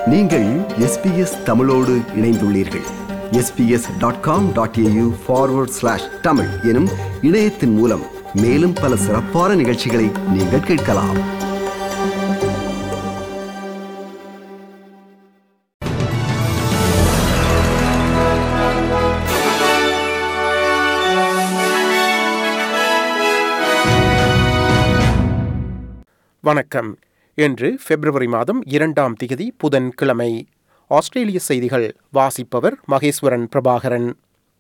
நீங்கள் எஸ்பிஎஸ் தமிழோடு இணைந்துள்ளீர்கள் SBS dot com dot AU forward slash Tamil எனும் இணையத்தின் மூலம் மேலும் பல சிறப்பான நிகழ்ச்சிகளை நீங்கள் கேட்கலாம் வணக்கம் இன்று பிப்ரவரி மாதம் இரண்டாம் திகதி புதன்கிழமை ஆஸ்திரேலிய செய்திகள் வாசிப்பவர் மகேஸ்வரன் பிரபாகரன்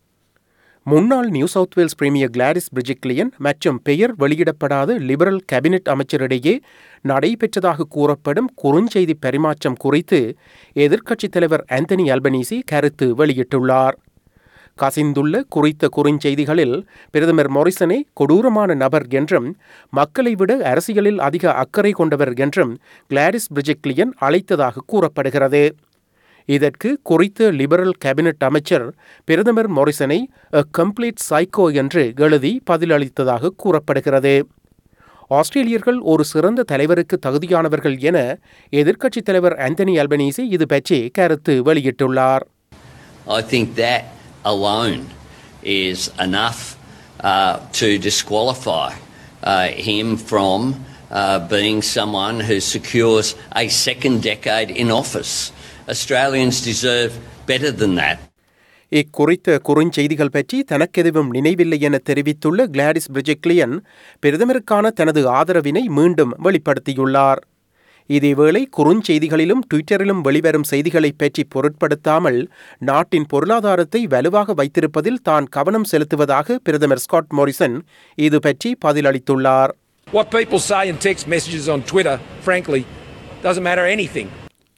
முன்னாள் New South Wales premier Gladys Berejiklian மற்றும் பெயர் வெளியிடப்படாத லிபரல் கேபினெட் அமைச்சரிடையே நடைபெற்றதாக கூறப்படும் குறுஞ்செய்தி பரிமாற்றம் குறித்து எதிர்க்கட்சித் தலைவர் ஆந்தனி அல்பனீசி கருத்து வெளியிட்டுள்ளார் கசிந்துள்ள குறித்த குறுஞ்செய்திகளில் பிரதமர் மொரிசனை கொடூரமான நபர் என்றும் மக்களை விட அரசியலில் அதிக அக்கறை கொண்டவர் என்றும் கிளாடிஸ் பிரிஜிக்லியன் அழைத்ததாக கூறப்படுகிறது இதற்கு குறித்த லிபரல் கேபினட் அமைச்சர் பிரதமர் மொரிசனை அ கம்ப்ளீட் சைக்கோ என்று எழுதி பதிலளித்ததாக கூறப்படுகிறது ஆஸ்திரேலியர்கள் ஒரு சிறந்த தலைவருக்கு தகுதியானவர்கள் என எதிர்க்கட்சித் தலைவர் ஆந்தனி அல்பனீசி இது பற்றி கருத்து வெளியிட்டுள்ளார் I think that alone is enough uh, to disqualify uh, him from uh, being someone who secures a second decade in office. Australians deserve better than that. இக்குறித்த குறுஞ்செய்திகள் பற்றி தனக்கெதுவும் நினைவில்லை என தெரிவித்துள்ள கிளாடிஸ் பிரிஜெக்லியன் பிரதமருக்கான தனது ஆதரவினை மீண்டும் வெளிப்படுத்தியுள்ளார் இதேவேளை குறுஞ்செய்திகளிலும் ட்விட்டரிலும் வெளிவரும் செய்திகளை பற்றி பொருட்படுத்தாமல் நாட்டின் பொருளாதாரத்தை வலுவாக வைத்திருப்பதில் தான் கவனம் செலுத்துவதாக பிரதமர் ஸ்காட் மோரிசன் இது பற்றி பதிலளித்துள்ளார் What people say in text messages on Twitter, frankly, doesn't matter anything.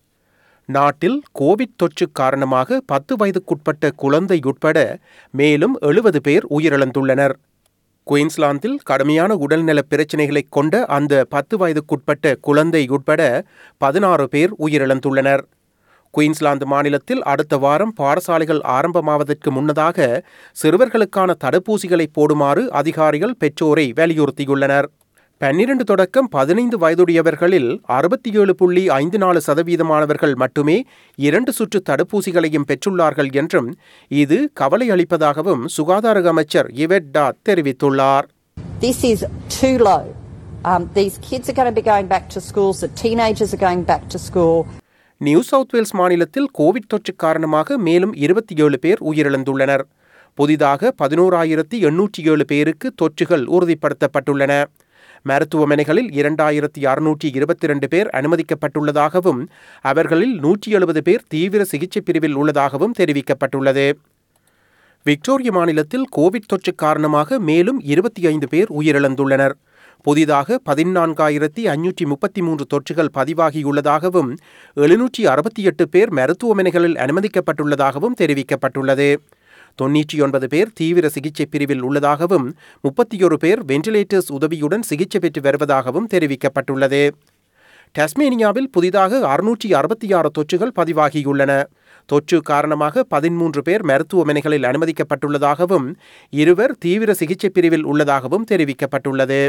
நாட்டில் கோவிட் தொற்று காரணமாக பத்து வயதுக்குட்பட்ட குழந்தை உட்பட மேலும் எழுபது பேர் உயிரிழந்துள்ளனர் குயின்ஸ்லாந்தில் கடுமையான உடல்நலப் பிரச்சினைகளைக் கொண்ட அந்த பத்து வயதுக்குட்பட்ட குழந்தை உட்பட பதினாறு பேர் உயிரிழந்துள்ளனர் குயின்ஸ்லாந்து மாநிலத்தில் அடுத்த வாரம் பாடசாலைகள் ஆரம்பமாவதற்கு முன்னதாக சிறுவர்களுக்கான தடுப்பூசிகளை போடுமாறு அதிகாரிகள் பெற்றோரை வலியுறுத்தியுள்ளனர் பன்னிரண்டு தொடக்கம் பதினைந்து வயதுடையவர்களில் அறுபத்தி ஏழு புள்ளி ஐந்து நாலு சதவீதமானவர்கள் மட்டுமே இரண்டு சுற்று தடுப்பூசிகளையும் பெற்றுள்ளார்கள் என்றும் இது கவலை அளிப்பதாகவும் சுகாதார அமைச்சர் இவெட் டாட் தெரிவித்துள்ளார் This is too low. Um, these kids are going to be going back to schools, the teenagers are going back to school. New South Wales மாநிலத்தில் கோவிட் தொற்று காரணமாக மேலும் இருபத்தி ஏழு பேர் உயிரிழந்துள்ளனர் புதிதாக பதினோராயிரத்தி எண்ணூற்றி ஏழு பேருக்கு தொற்றுகள் உறுதிப்படுத்தப்பட்டுள்ளன மருத்துவமனைகளில் இரண்டாயிரத்தி அறுநூற்றி இருபத்தி ரெண்டு பேர் அனுமதிக்கப்பட்டுள்ளதாகவும் அவர்களில் நூற்றி எழுபது பேர் தீவிர சிகிச்சை பிரிவில் உள்ளதாகவும் தெரிவிக்கப்பட்டுள்ளது விக்டோரிய மாநிலத்தில் கோவிட் தொற்று காரணமாக மேலும் இருபத்தி ஐந்து பேர் உயிரிழந்துள்ளனர் புதிதாக பதினான்காயிரத்தி ஐநூற்றி முப்பத்தி மூன்று தொற்றுகள் பதிவாகியுள்ளதாகவும் எழுநூற்றி அறுபத்தி எட்டு பேர் மருத்துவமனைகளில் அனுமதிக்கப்பட்டுள்ளதாகவும் தெரிவிக்கப்பட்டுள்ளது தொன்னூற்றி ஒன்பது பேர் தீவிர சிகிச்சை பிரிவில் உள்ளதாகவும் முப்பத்தி ஒரு பேர் வெண்டிலேட்டர்ஸ் உதவியுடன் சிகிச்சை பெற்று வருவதாகவும் தெரிவிக்கப்பட்டுள்ளது டஸ்மேனியாவில் புதிதாக அறுநூற்றி அறுபத்தி ஆறு தொற்றுகள் பதிவாகியுள்ளன தொற்று காரணமாக பதிமூன்று பேர் மருத்துவமனைகளில் அனுமதிக்கப்பட்டுள்ளதாகவும் இருவர் தீவிர சிகிச்சை பிரிவில் உள்ளதாகவும் தெரிவிக்கப்பட்டுள்ளது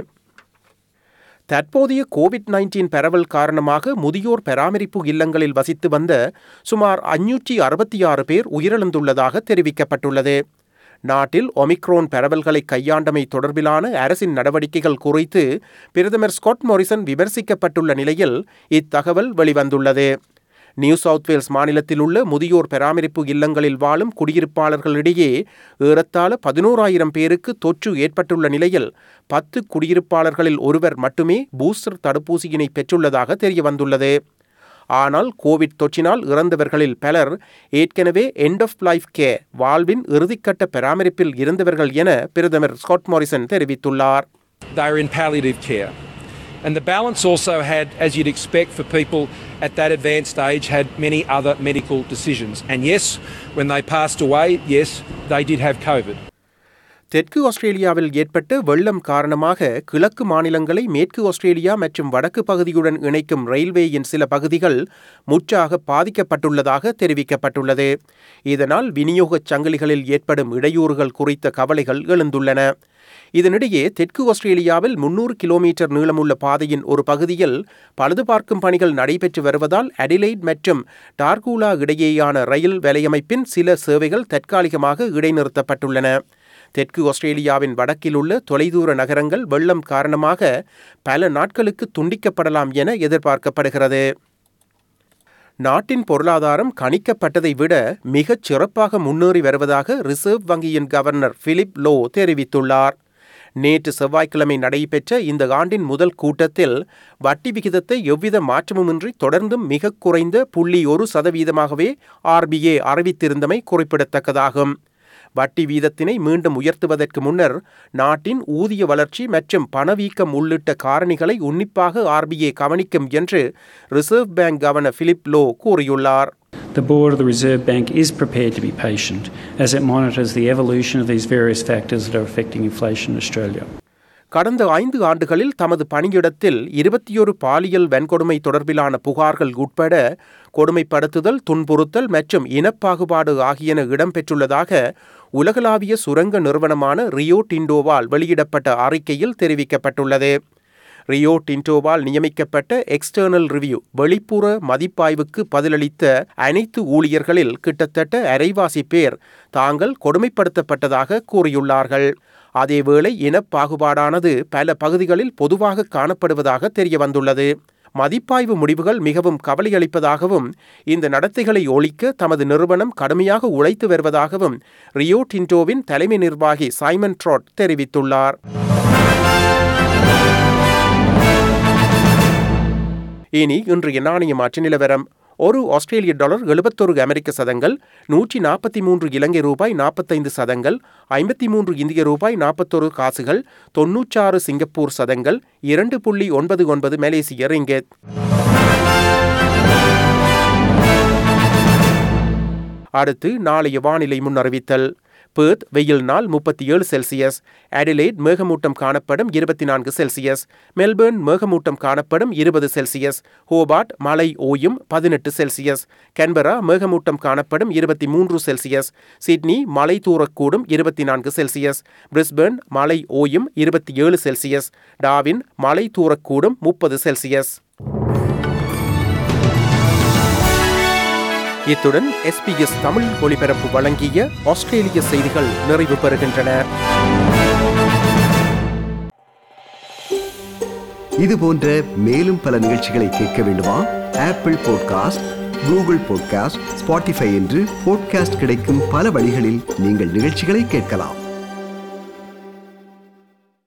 தற்போதைய கோவிட் நைன்டீன் பரவல் காரணமாக முதியோர் பராமரிப்பு இல்லங்களில் வசித்து வந்த சுமார் அஞ்சூற்றி அறுபத்தி ஆறு பேர் உயிரிழந்துள்ளதாக தெரிவிக்கப்பட்டுள்ளது நாட்டில் ஒமிக்ரோன் பரவல்களை கையாண்டமை தொடர்பிலான அரசின் நடவடிக்கைகள் குறித்து பிரதமர் ஸ்காட் மொரிசன் விமர்சிக்கப்பட்டுள்ள நிலையில் இத்தகவல் வெளிவந்துள்ளது நியூ சவுத் வேல்ஸ் மாநிலத்தில் உள்ள முதியோர் பராமரிப்பு இல்லங்களில் வாழும் குடியிருப்பாளர்களிடையே ஏறத்தாழ பதினோராயிரம் பேருக்கு தொற்று ஏற்பட்டுள்ள நிலையில் பத்து குடியிருப்பாளர்களில் ஒருவர் மட்டுமே பூஸ்டர் தடுப்பூசியினை பெற்றுள்ளதாக தெரியவந்துள்ளது ஆனால் கோவிட் தொற்றினால் இறந்தவர்களில் பலர் ஏற்கனவே எண்ட் ஆஃப் லைஃப் கே வாழ்வின் இறுதிக்கட்ட பராமரிப்பில் இருந்தவர்கள் என பிரதமர் ஸ்காட் மாரிசன் தெரிவித்துள்ளார் They are in palliative care. And the balance also had, as you'd expect for people at that advanced age, had many other medical decisions. And yes, when they passed away, yes, they did have COVID. தெற்கு ஆஸ்திரேலியாவில் ஏற்பட்ட வெள்ளம் காரணமாக கிழக்கு மாநிலங்களை மேற்கு Australia மற்றும் வடக்கு பகுதியுடன் இணைக்கும் ரயில்வேயின் சில பகுதிகள் முற்றாக பாதிக்கப்பட்டுள்ளதாக தெரிவிக்கப்பட்டுள்ளது இதனால் விநியோகச் சங்கிலிகளில் ஏற்படும் இடையூறுகள் குறித்த கவலைகள் எழுந்துள்ளன இதனிடையே தெற்கு ஆஸ்திரேலியாவில் முன்னூறு கிலோமீட்டர் நீளமுள்ள பாதையின் ஒரு பகுதியில் பழுது பார்க்கும் பணிகள் நடைபெற்று வருவதால் அடிலைட் மற்றும் டார்கூலா இடையேயான ரயில் வலையமைப்பின் சில சேவைகள் தற்காலிகமாக இடைநிறுத்தப்பட்டுள்ளன தெற்கு ஆஸ்திரேலியாவின் வடக்கில் உள்ள தொலைதூர நகரங்கள் வெள்ளம் காரணமாக பல நாட்களுக்கு துண்டிக்கப்படலாம் என எதிர்பார்க்கப்படுகிறது நாட்டின் பொருளாதாரம் கணிக்கப்பட்டதை விட மிகச் சிறப்பாக முன்னேறி வருவதாக ரிசர்வ் வங்கியின் கவர்னர் பிலிப் லோ தெரிவித்துள்ளார் நேற்று செவ்வாய்க்கிழமை நடைபெற்ற இந்த ஆண்டின் முதல் கூட்டத்தில் வட்டி விகிதத்தை எவ்வித மாற்றமுமின்றி தொடர்ந்தும் மிக குறைந்த புள்ளி ஒரு சதவீதமாகவே ஆர்பிஐ அறிவித்திருந்தமை குறிப்பிடத்தக்கதாகும் வட்டி வீதத்தினை மீண்டும் உயர்த்துவதற்கு முன்னர் நாட்டின் ஊதிய வளர்ச்சி மற்றும் பணவீக்கம் உள்ளிட்ட காரணிகளை உன்னிப்பாக ஆர்பிஐ கவனிக்கும் என்று Reserve Bank governor Philip Lowe கூறியுள்ளார் The Board of the Reserve Bank is prepared to be patient as it monitors the evolution of these various factors that are affecting inflation in Australia. கடந்த ஐந்து ஆண்டுகளில் தமது பணியிடத்தில் இருபத்தியொரு பாலியல் வன்கொடுமை தொடர்பிலான புகார்கள் உட்பட கொடுமைப்படுத்துதல் துன்புறுத்தல் மற்றும் இனப்பாகுபாடு ஆகியன இடம்பெற்றுள்ளதாக உலகளாவிய சுரங்க நிறுவனமான ரியோ டிண்டோவால் வெளியிடப்பட்ட அறிக்கையில் தெரிவிக்கப்பட்டுள்ளது ரியோ டின்டோவால் நியமிக்கப்பட்ட எக்ஸ்டர்னல் ரிவ்யூ வெளிப்புற மதிப்பாய்வுக்கு பதிலளித்த அனைத்து ஊழியர்களில் கிட்டத்தட்ட அரைவாசி பேர் தாங்கள் கொடுமைப்படுத்தப்பட்டதாக கூறியுள்ளார்கள் அதேவேளை இனப்பாகுபாடானது பல பகுதிகளில் பொதுவாக காணப்படுவதாக தெரியவந்துள்ளது மதிப்பாய்வு முடிவுகள் மிகவும் கவலையளிப்பதாகவும் இந்த நடத்தைகளை ஒழிக்க தமது நிறுவனம் கடுமையாக உழைத்து வருவதாகவும் ரியோ டின்டோவின் தலைமை நிர்வாகி சைமன் ட்ராட் தெரிவித்துள்ளார் இனி இன்றைய நாணய மாற்று நிலவரம் ஒரு ஆஸ்திரேலிய டாலர் எழுபத்தொரு அமெரிக்க சதங்கள் நூற்றி நாற்பத்தி மூன்று இலங்கை ரூபாய் நாற்பத்தைந்து சதங்கள் ஐம்பத்தி மூன்று இந்திய ரூபாய் நாற்பத்தொரு காசுகள் தொன்னூற்றாறு சிங்கப்பூர் சதங்கள் இரண்டு புள்ளி ஒன்பது ஒன்பது மலேசிய ரிங்கெட் அடுத்து நாளைய வானிலை முன்னறிவித்தல் பேர்த் வெயில் நாள் முப்பத்தி ஏழு செல்சியஸ் அடிலைட் மேகமூட்டம் காணப்படும் இருபத்தி நான்கு செல்சியஸ் மெல்பர்ன் மேகமூட்டம் காணப்படும் இருபது செல்சியஸ் ஹோபார்ட் மழை ஓயும் பதினெட்டு செல்சியஸ் கன்பரா மேகமூட்டம் காணப்படும் இருபத்தி மூன்று செல்சியஸ் சிட்னி மழை தூரக்கூடும் இருபத்தி நான்கு செல்சியஸ் பிரிஸ்பர்ன் மழை ஓயும் இருபத்தி ஏழு செல்சியஸ் டாவின் மழை தூரக்கூடும் முப்பது செல்சியஸ் இத்துடன் எஸ்பிஎஸ் தமிழ் ஒளிபரப்பு வழங்கிய ஆஸ்திரேலிய செய்திகள் நிறைவு பெறுகின்றன இது போன்ற மேலும் பல நிகழ்ச்சிகளை கேட்க வேண்டுமா Apple podcast Google podcast Spotify என்று பாட்காஸ்ட் கிடைக்கும் பல வழிகளில் நீங்கள் நிகழ்ச்சிகளை கேட்கலாம்